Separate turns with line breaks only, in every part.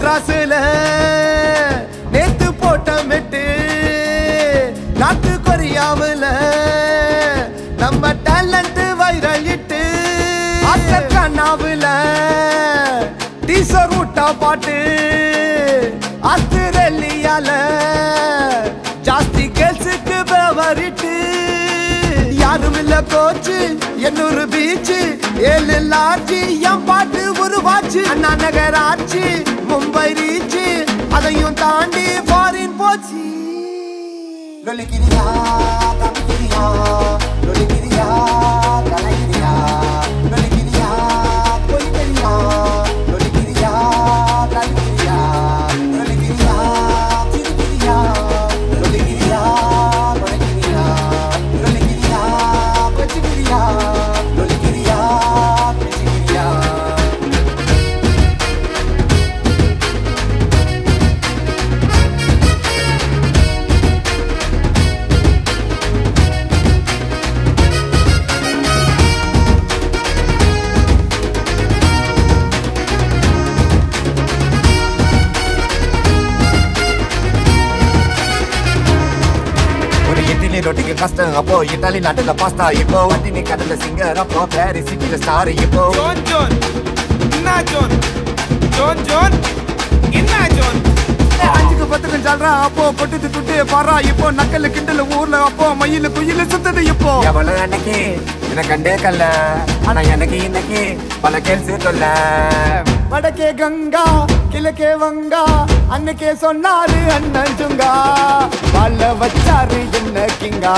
மதராசுல நேத்து போட்ட மெட்டு நாட்டு கொரியாவுல நம்ம டேலண்ட் வைரல் இட்டு கண்ணாவுல டீசர் விட்டா பாட்டு ஆஸ்திரேலியால ஜாஸ்தி கேர்ள்ஸுக்கு பேவரிட்டு யாரும் இல்ல கோச்சு எண்ணூறு பீச் ஏழு லாட்சி என் பாட்டு ஒரு வாட்சி அண்ணா நகர் ஆட்சி மும்பை ரீச் அதையும் தாண்டி ஃபாரின் போச்சு லொலிக்கிறியா தம்பிக்கிறியா லொலிக்கிறியா தலைக்கிறியா லொலிக்கிறியா பொய்க்கிறியா லொலிக்கிறியா தலைக்கிறியா லொலிக்கிறியா சிரிக்கிறியா லொலிக்கிறியா மறைக்கிறியா லொலிக்கிறியா பச்சிக்கிறியா லொலிக்கிறியா பிச்சிக்கிறியா
ஒரு இட்லி ரொட்டிக்கு கஷ்டம் அப்போ இட்டாலி நாட்டுல பாஸ்தா இப்போ வண்டினி கடல்ல சிங்கர் அப்போ பாரிஸ் சிட்டில ஸ்டார் இப்போ
ஜோன் ஜோன் என்ன ஜோன் ஜோன் ஜோன் என்ன ஜோன்
அஞ்சுக்கு பத்துக்கு சொல்றா அப்போ பொட்டுது துட்டு பாரா இப்போ நக்கல் கிண்டல் ஊர்ல அப்போ மயில குயில சுத்தது இப்போ
எவ்வளவு அன்னைக்கு எனக்கு கண்டே கல்ல ஆனா எனக்கு இன்னைக்கு பல கேள்வி சொல்ல
வடக்கே கங்கா கிழக்கே வங்கா அன்னைக்கே சொன்னாரு அண்ணன் சுங்கா வாழ வச்சாரு என்ன கிங்கா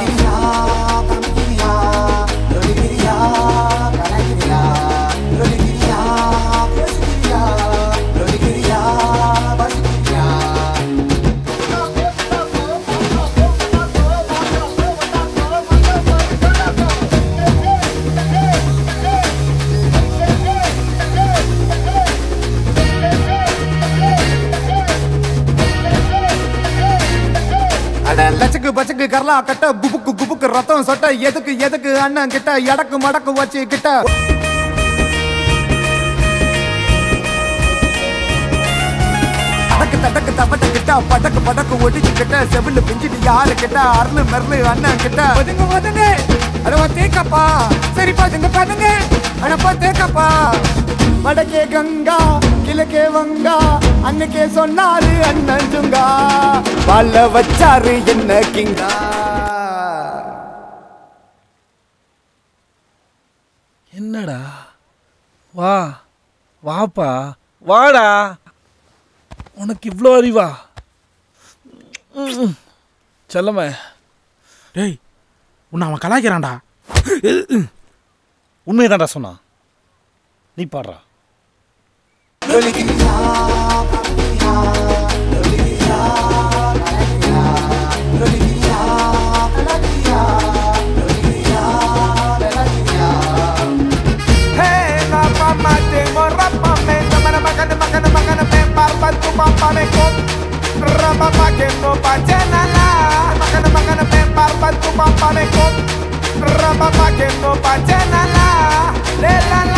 அடல்
லச்சக்கு பச்சக்கு கரலா கட்ட குபுக்கு குபுக்கு ரத்தம் சொட்ட எதுக்கு எதுக்கு அண்ணன் கிட்ட எடக்கு மடக்கு வச்சு கிட்ட அடக்கு தடக்கு தப்பட்ட கிட்ட படக்கு படக்கு ஒடிச்சு கிட்ட செவிலு பிஞ்சிட்டு யாரு கிட்ட அருளு மெருளு அண்ணன் கிட்ட பதுங்க பதுங்க அடவா தேக்கப்பா சரி பதுங்க பதுங்க அடப்பா தேக்கப்பா வடக்கே கங்கா கிழக்கே வங்கா அன்னைக்கே சொன்னாரு அண்ணன் சுங்கா வாழ வச்சாரு என்ன கிங்கா
என்னடா வா வாப்பா வாடா உனக்கு இவ்வளோ அறிவா ம். செல்லமே
டேய் உன்னை அவன் கலாய்க்கிறான்டா
உண்மைதான்டா சொன்னான் நீ பாடுறா
Hey, rapa mate, mo rapa me, tamara makana makana makana me, parpa tu papa me kom. Rapa make no pachana la, makana makana me, parpa tu papa me kom. Rapa make no pachana la, le la la